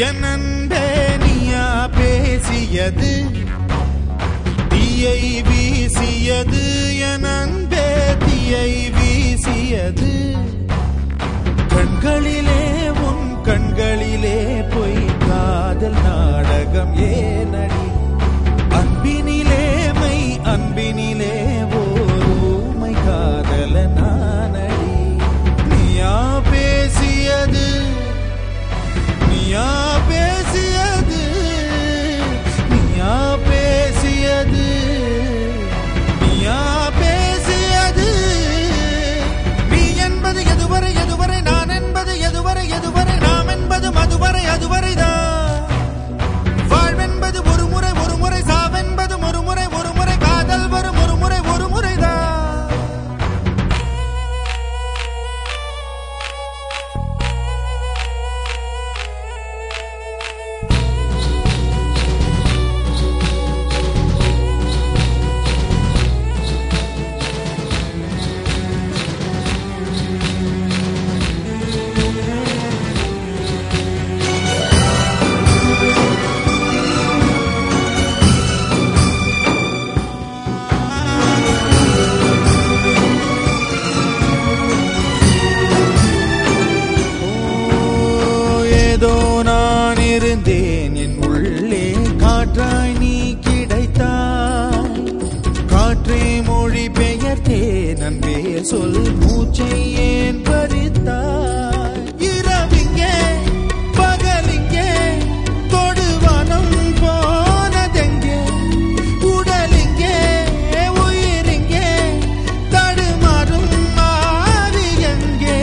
என் அன்பே நீயா பேசியது தீயை வீசியது என் அன்பே தீயை வீசியது கண்களிலே உன் கண்களிலே பொய் காதல் நாடகம் ஏனடி அன்பினிலே மை அன்பினிலே ஓமை காதல நானடி நீயா பேசியது நீயா பேசியது நீயா பேசியது நீயா பேசியது நீ என்பது எதுவரை எதுவரை நான் என்பது எதுவரை எதுவரை நாம் என்பது மதுவரை அதுவரைதான் வாழ்வென்பது ஒரு முறை ஒரு முறை சாவென்பது ஒரு முறை ஒரு முறை காதல் வரும் ஒரு முறை ஒரு முறைதான் ஓ, ஏதோ நான் இருந்தேன் என் உள்ளே காற்றாய் நீ கிடைத்தாய் காற்றே மொழி பெயர்த்தேன் அன்பே சொல் மூச்சை ஏன் பறித்தாய் இரவிங்கே பகலிங்கே தொடுவானம் போனதெங்கே உடலிங்கே உயிரிங்கே தடுமாறும் ஆவி எங்கே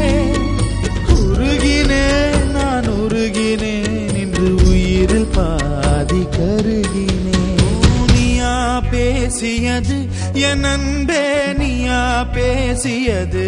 உருகினேன் நான் உருகினேன் இன்று உயிரில் பாதி கருகினேன் நீயா பேசியது என் அன்பே நீயா பேசியது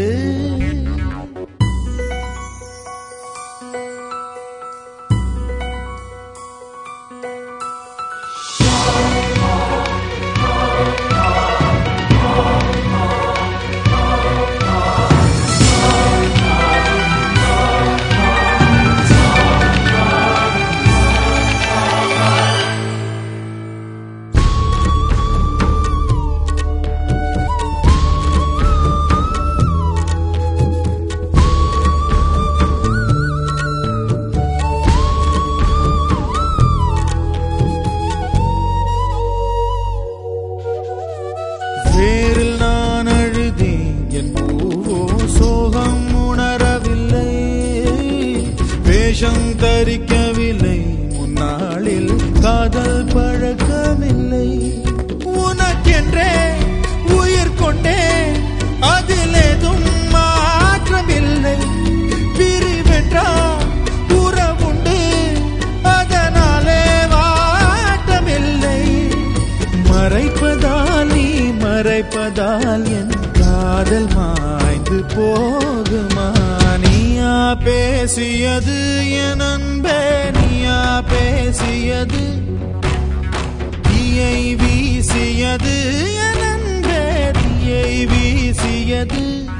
வேரில் நான் அழுதேன் என் பூவோ சோகம் உணரவில்லை வேஷம் தரிக்கவில்லை முன்னாளில் காதல் பழக்கமில்லை உனக்கென்றே உயிர் கொண்டே அதில் ஏதும் மாற்றமில்லை பிரிவென்றால் உறவுண்டு அதனாலே வாட்டமில்லை மறைப்பதால் நீ மறைப்பதால் என் காதல் மாய்ந்து போகுமா நீயா பேசியது என் அன்பே நீயா பேசியது தீயை வீசியது என் அன்பே தீயை வீசியது